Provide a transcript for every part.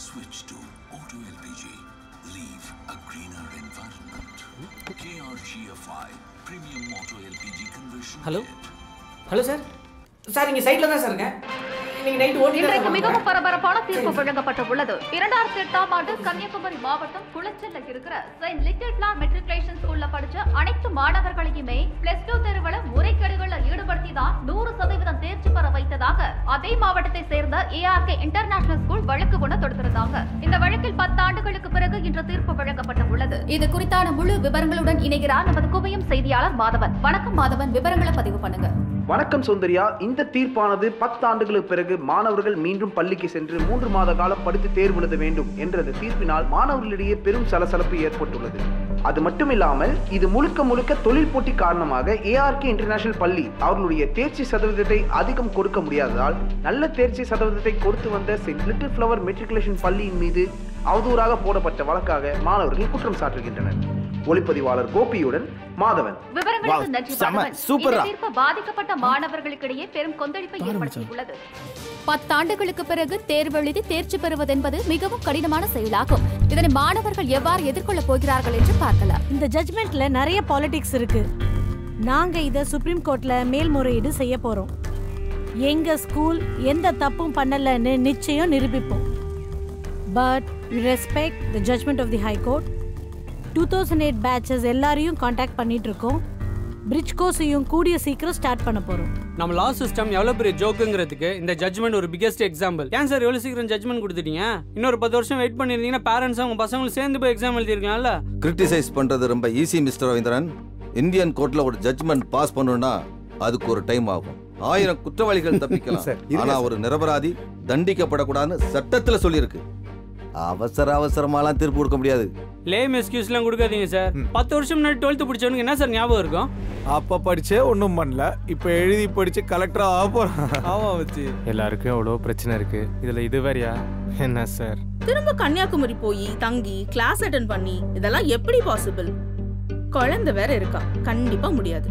Switch to Auto LPG. Leave a greener environment. KRGFI Premium Auto LPG Conversion Hello? Kit. Hello sir sir இங்கே சைட்டில் தான் sir இருக்கேன் இன்னைக்கு night ஓட்டி இன்றைக்கு மிகவும் பரபரப்பான தீர்ப்பு வழங்கப்பட்டுள்ளது இரண்டாயிரத்தி எட்டாம் ஆண்டு கன்னியாகுமரி மாவட்டம் குளச்சல்ல இருக்கிற செயின்ட் லிட்டில் பிளார் மெட்ரிகுலேஷன் ஸ்கூல்ல படிச்ச அனைத்து மாணவர்களையுமே பிளஸ் டூ தேர்வுல முறைகேடுகள்ல ஈடுபடுத்தி தான் நூறு சதவீதம் தேர்ச்சி பெற வைத்ததாக அதே மாவட்டத்தை சேர்ந்த ஏஆர்கே இன்டர்நேஷனல் ஸ்கூல் வழக்கு ஒன்று தொடுத்திருந்தாங்க இந்த வழக்கில் பத்து ஆண்டுகளுக்கு பிறகு இன்று தீர்ப்பு வழங்கப்பட்டுள்ளது இது குறித்தான முழு விவரங்களுடன் இணைகிறார் நமது குவியும் செய்தியாளர் மாதவன் வணக்கம் மாதவன் விவரங்களை பதிவு பண்ணுங்க வணக்கம் சௌந்தர்யா இந்த தீர்ப்பானது பத்தாண்டுகளுக்கு பிறகு மாணவர்கள் மீண்டும் பள்ளிக்கு சென்று மூன்று மாத காலம் படித்து தேர்வு எழுத வேண்டும் என்ற தீர்ப்பினால் மாணவர்களிடையே பெரும் சலசலப்பு ஏற்பட்டுள்ளது அது மட்டுமில்லாமல் இது முழுக்க முழுக்க தொழில் போட்டி காரணமாக ஏஆர்கே இன்டர்நேஷனல் பள்ளி அவர்களுடைய தேர்ச்சி சதவீதத்தை அதிகம் கொடுக்க முடியாததால் நல்ல தேர்ச்சி சதவீதத்தை கொடுத்து வந்த செயின்ட் லிட்டில் ஃப்ளவர் மெட்ரிகுலேஷன் பள்ளியின் மீது அவதூறாக போடப்பட்ட வழக்காக மாணவர்கள் குற்றம் சாட்டுகின்றனர் ஒளிப்பதிவாளர் கோபியுடன் மாதவன் விவரங்களுக்கு நன்றி செம, மாதவன். சூப்பர்ரா. இந்த தீர்ப்பு பாதிக்கப்பட்ட மாணவர்களுக்கிடையே பெரும் கொந்தளிப்பை ஏற்படுத்தியுள்ளது பத்தாண்டுகளுக்கு பிறகு தேர்வெழுதி தேர்ச்சி பெறுவதென்பது மிகவும் கடினமான செயலாகும் இதனை மாணவர்கள் எவ்வாறு எதிர்கொள்ளப் போகிறார்கள் என்று பார்க்கலாம் இந்த ஜட்மெண்ட்ல நிறைய பாலிடிக்ஸ் இருக்கு நாங்க இத சுப்ரீம் கோர்ட்ல மேல்முறையீடு செய்ய போறோம் எங்க ஸ்கூல் எந்த தப்பும் பண்ணலன்னு நிச்சயம் நிரூபிப்போம் but respect the judgment of the high court two thousand eight batches எல்லாரையும் காண்டாக்ட் பண்ணிட்டு இருக்கோம் பிரிட்ஜ் கோர்ஸையும் கூடிய சீக்கிரம் ஸ்டார்ட் பண்ண போறோம் நம்ம லா சிஸ்டம் எவ்வளோ பெரிய ஜோக்குங்கிறதுக்கு இந்த ஜட்மெண்ட் ஒரு பிகெஸ்ட் எக்ஸாம்பிள் ஏன் சார் எவ்வளோ சீக்கிரம் ஜட்மெண்ட் கொடுத்துட்டீங்க இன்னொரு பத்து வருஷம் வெயிட் பண்ணியிருந்தீங்கன்னா பேரண்ட்ஸ் அவங்க பசங்களும் சேர்ந்து போய் எக்ஸாம் எழுதிருக்கலாம்ல கிரிட்டிசைஸ் பண்றது ரொம்ப ஈஸி மிஸ்டர் ரவீந்திரன் இந்தியன் கோர்ட்ல ஒரு ஜட்ஜ்மெண்ட் பாஸ் பண்ணணும்னா அதுக்கு ஒரு டைம் ஆகும் ஆயிரம் குற்றவாளிகள் தப்பிக்கலாம் ஆனா ஒரு நிரபராதி தண்டிக்கப்படக்கூடாதுன்னு சட்டத்துல சொல்லியிருக்கு அவசர அவசரமாலாம் தீர்ப்பு கொடுக்க முடியாது லேம் எக்ஸ்கியூஸ்லாம் கொடுக்காதீங்க சார் பத்து வருஷம் முன்னாடி டுவெல்த்து பிடிச்சவனுக்கு என்ன சார் ஞாபகம் இருக்கும் அப்ப படிச்சே ஒன்றும் பண்ணல இப்ப எழுதி படிச்சு கலெக்டரா ஆக போறான் ஆமா வச்சு எல்லாருக்கும் எவ்வளோ பிரச்சனை இருக்கு இதுல இது வேறயா என்ன சார் திரும்ப கன்னியாகுமரி போய் தங்கி கிளாஸ் அட்டன் பண்ணி இதெல்லாம் எப்படி பாசிபிள் குழந்தை வேற இருக்கா கண்டிப்பா முடியாது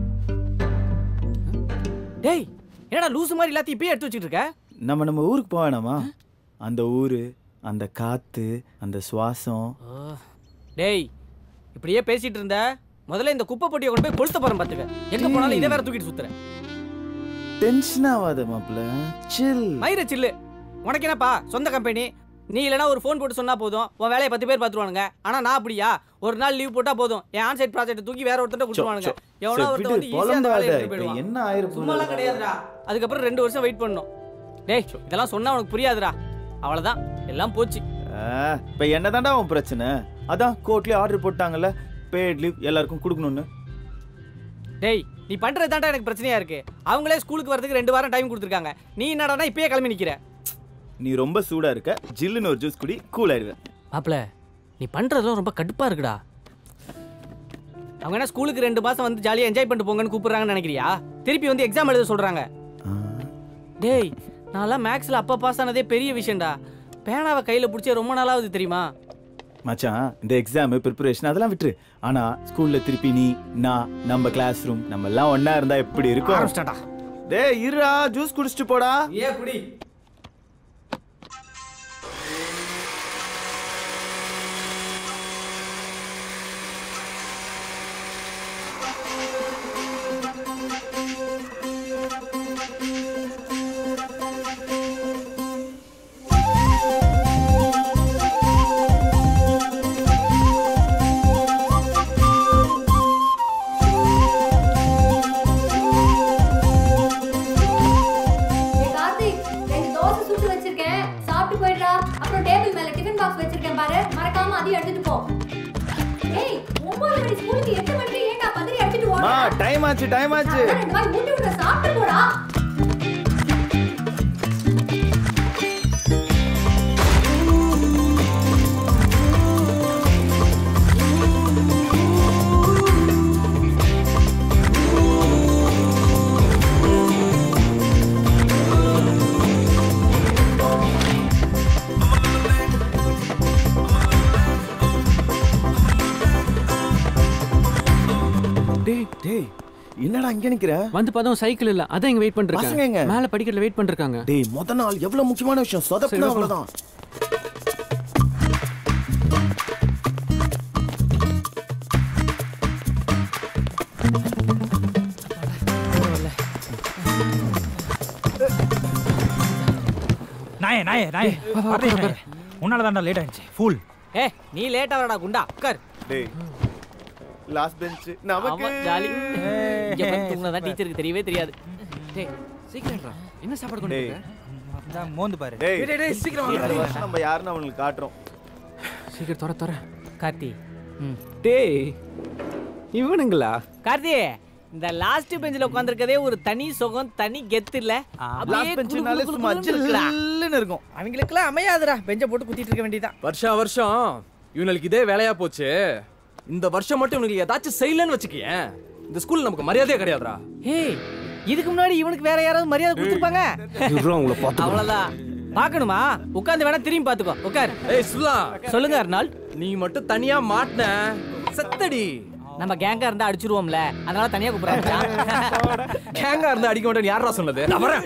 டேய் என்னடா லூசு மாதிரி எல்லாத்தையும் இப்பயே எடுத்து வச்சுட்டு இருக்க நம்ம நம்ம ஊருக்கு போக வேணாமா அந்த ஊரு அந்த காத்து அந்த சுவாசம் டேய் இப்படியே பேசிட்டு இருந்த முதல்ல இந்த குப்பை பொட்டியை கொண்டு போய் கொளுத்த போறேன் பாத்துக்க எங்க போனாலும் இதை வேற தூக்கிட்டு சுத்துறேன் டென்ஷன் ஆகாத மாப்பிள்ள சில் மயிர சில்லு உனக்கு என்னப்பா சொந்த கம்பெனி நீ இல்லைனா ஒரு ஃபோன் போட்டு சொன்னா போதும் உன் வேலையை பத்து பேர் பார்த்துருவானுங்க ஆனா நான் அப்படியா ஒரு நாள் லீவ் போட்டா போதும் என் ஆன்சைட் ப்ராஜெக்ட் தூக்கி வேற ஒருத்தர் கொடுத்துருவானுங்க எவனோ ஒருத்தர் வந்து ஈஸியா அந்த வேலையை எடுத்துட்டு போயிடுவான் என்ன ஆயிரம் சும்மாலாம் கிடையாதுடா அதுக்கப்புறம் ரெண்டு வருஷம் வெயிட் பண்ணணும் டேய் இதெல்லாம் சொன்னா உனக்கு புரியாதுடா அவ்வளவுதான் எல்லாம் போச்சு இப்ப என்னதான்டா உன் பிரச்சனை அதான் கோர்ட்லயே ஆர்டர் போட்டாங்கல்ல பேட் லீவ் எல்லாருக்கும் கொடுக்கணும்னு டேய் நீ பண்றது தான்டா எனக்கு பிரச்சனையா இருக்கு அவங்களே ஸ்கூலுக்கு வரதுக்கு ரெண்டு வாரம் டைம் கொடுத்துருக்காங்க நீ என்னடானா இப்பயே கிளம்பி நிக்கிற நீ ரொம்ப சூடா இருக்க ஜில்லுன்னு ஒரு ஜூஸ் குடி கூல் ஆயிடுவேன் மாப்ள நீ பண்றதுலாம் ரொம்ப கடுப்பா இருக்குடா அவங்க என்ன ஸ்கூலுக்கு ரெண்டு மாசம் வந்து ஜாலியா என்ஜாய் பண்ணிட்டு போங்கன்னு கூப்பிடுறாங்கன்னு நினைக்கிறியா திருப்பி வந்து எக்ஸாம் எழுத சொல்றாங்க டேய் நான்லாம் மேக்ஸ்ல அப்பா பாஸ் ஆனதே பெரிய விஷயம்டா பேனாவை கையில பிடிச்சே ரொம்ப நாளாவது தெரியுமா மச்சான் இந்த எக்ஸாம் ப்ரிப்பரேஷன் அதெல்லாம் விட்டுரு ஆனா ஸ்கூல்ல திருப்பி நீ நான் நம்ம கிளாஸ் ரூம் நம்ம எல்லாம் ஒண்ணா இருந்தா எப்படி இருக்கும் ஆரம்பிச்சிட்டாடா. டேய் இருடா ஜூஸ் குடிச்சிட்டு போடா ஏ குடி ஏய் கார்த்திக் ரெண்டு தோசை சுட்டு வச்சிருக்கேன் சாப்பிட்டு போயிடுறா அப்புறம் டேபிள் மேல டிஃபன் பாக்ஸ் வச்சிருக்கேன் பாரு மறக்காம அதையும் எடுத்துட்டு போ ஏய் ஒன்பது மணி ஸ்கூலுக்கு எட்டு மணிக்கு ஏன்டா பத்திரி அடிச்சிட்டு மா ஓடுற டைம் ஆச்சு டைம் ஆச்சு அதான் ரெண்டு வாய் ஊட்டி விட சாப்பிட்டு போடா டேய் டேய் என்னடா இங்க நிக்கிற வந்து பார்த்தோம் சைக்கிள் இல்ல அதான் இங்க வெயிட் பசங்க எங்க? பண்றாங்க மேல படிக்கட்டுல வெயிட் பண்றாங்க டேய் முத நாள் எவ்வளவு முக்கியமான விஷயம் சொதப்பினா சரி, அவ்வளவுதான் நாயே நாயே நாயே உன்னால தான்டா லேட் ஆயிடுச்சு ஃபுல் ஏ நீ லேட்டா வரடா குண்டா உட்கார் டேய் லாஸ்ட் பெஞ்ச் நமக்கு ஆமா ஜாலி இங்க வந்து தூங்குனதா டீச்சருக்கு தெரியவே தெரியாது டேய் சீக்கிரம்டா என்ன சாப்பாடு கொண்டு டேய் வந்திருக்க? மோந்து பாரு டேய் டேய், டேய், சீக்கிரம் இந்த வாங்க. வருஷம் நம்ம யாருன்னு அவங்களுக்கு காட்டுறோம் சீக்கிரம் தர தர கார்த்தி ம் டேய் இவனுங்களா கார்த்தி இந்த லாஸ்ட் பெஞ்சில உட்கார்ந்திருக்கதே ஒரு தனி சுகம் தனி கெத்து இல்ல அப்படியே லாஸ்ட் பெஞ்ச்னாலே குளு குளு சும்மா குளுன்னு இருக்குடா. ஜில்லுன்னு இருக்கும் அவங்களுக்குலாம் அமையாதுடா பெஞ்சை போட்டு குத்திட்டு இருக்க வேண்டியதான் வருஷா வருஷம் இவனுக்கு இதே வேலையா போச்சு இந்த வருஷம் மட்டும் இவனுக்கு ஏதாச்சும் செய்யலன்னு வச்சுக்கேன் இந்த ஸ்கூல்ல நமக்கு மரியாதையே கிடையாதுடா ஏய் இதுக்கு முன்னாடி இவனுக்கு வேற யாராவது மரியாதை கொடுத்துருப்பாங்க இவரும் உங்களை பார்த்து அவ்வளவுதான் பார்க்கணுமா உட்கார்ந்து வேணா திரும்பி பாத்துக்கோ உட்கார் ஏய் சுல்லா சொல்லுங்க அர்னால் நீ மட்டும் தனியா மாட்டின செத்தடி நம்ம கேங்கா இருந்தா அடிச்சிருவோம்ல அதனால தனியா கூப்பிடுறாங்க கேங்கா இருந்தா அடிக்க மாட்டேன்னு யாரா சொன்னது நான் வரேன்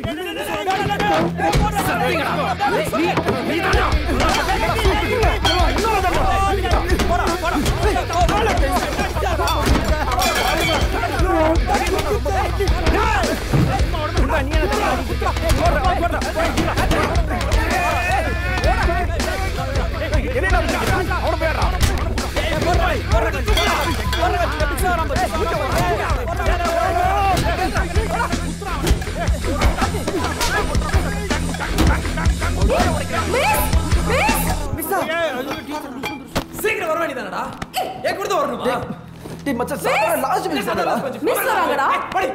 சீக்கிரம் வர வேண்டியதானடா ஏன் கூட வரணுமா டேய் மச்சான் சாப்பிட லாஸ்ட் பெஞ்ச் தானடா மிஸ் வராங்கடா படி